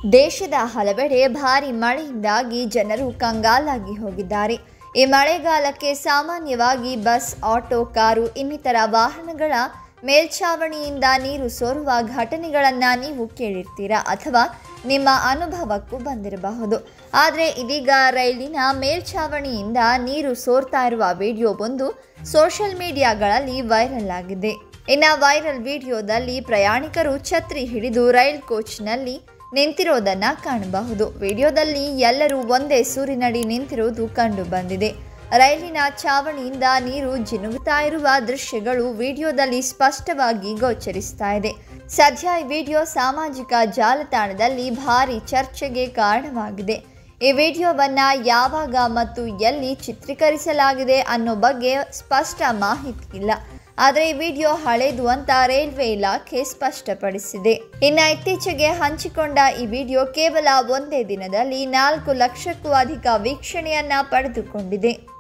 ದೇಶದ ಹಲವೆಡೆ ಭಾರಿ ಮಳೆಯಿಂದಾಗಿ ಜನರು ಕಂಗಾಲಾಗಿ ಹೋಗಿದ್ದಾರೆ ಈ ಮಳೆಗಾಲಕ್ಕೆ ಸಾಮಾನ್ಯವಾಗಿ ಬಸ್ ಆಟೋ ಕಾರು ಇನ್ನಿತರ ವಾಹನಗಳ ಮೇಲ್ಛಾವಣಿಯಿಂದ ನೀರು ಸೋರುವ ಘಟನೆಗಳನ್ನು ನೀವು ಕೇಳಿರ್ತೀರಾ ಅಥವಾ ನಿಮ್ಮ ಅನುಭವಕ್ಕೂ ಬಂದಿರಬಹುದು ಆದರೆ ಇದೀಗ ರೈಲಿನ ಮೇಲ್ಛಾವಣಿಯಿಂದ ನೀರು ಸೋರ್ತಾ ಇರುವ ವಿಡಿಯೋ ಒಂದು ಸೋಷಿಯಲ್ ಮೀಡಿಯಾಗಳಲ್ಲಿ ವೈರಲ್ ಆಗಿದೆ ಇನ್ನು ವೈರಲ್ ವಿಡಿಯೋದಲ್ಲಿ ಪ್ರಯಾಣಿಕರು ಛತ್ರಿ ಹಿಡಿದು ರೈಲ್ ಕೋಚ್ನಲ್ಲಿ ನಿಂತಿರೋದನ್ನ ಕಾಣಬಹುದು ವಿಡಿಯೋದಲ್ಲಿ ಎಲ್ಲರೂ ಒಂದೇ ಸೂರಿನಡಿ ನಿಂತಿರುವುದು ಕಂಡು ಬಂದಿದೆ ರೈಲಿನ ಚಾವಣಿಯಿಂದ ನೀರು ಜಿನುಗುತ್ತಾ ಇರುವ ದೃಶ್ಯಗಳು ವಿಡಿಯೋದಲ್ಲಿ ಸ್ಪಷ್ಟವಾಗಿ ಗೋಚರಿಸ್ತಾ ಇದೆ ಸದ್ಯ ಈ ವಿಡಿಯೋ ಸಾಮಾಜಿಕ ಜಾಲತಾಣದಲ್ಲಿ ಭಾರಿ ಚರ್ಚೆಗೆ ಕಾರಣವಾಗಿದೆ ಈ ವಿಡಿಯೋವನ್ನ ಯಾವಾಗ ಮತ್ತು ಎಲ್ಲಿ ಚಿತ್ರೀಕರಿಸಲಾಗಿದೆ ಅನ್ನೋ ಬಗ್ಗೆ ಸ್ಪಷ್ಟ ಮಾಹಿತಿ ಇಲ್ಲ ಆದರೆ ಈ ವಿಡಿಯೋ ಹಳೇದು ಅಂತ ರೈಲ್ವೆ ಇಲಾಖೆ ಸ್ಪಷ್ಟಪಡಿಸಿದೆ ಇನ್ನು ಇತ್ತೀಚೆಗೆ ಹಂಚಿಕೊಂಡ ಈ ವಿಡಿಯೋ ಕೇವಲ ಒಂದೇ ದಿನದಲ್ಲಿ ನಾಲ್ಕು ಲಕ್ಷಕ್ಕೂ ಅಧಿಕ ವೀಕ್ಷಣೆಯನ್ನ ಪಡೆದುಕೊಂಡಿದೆ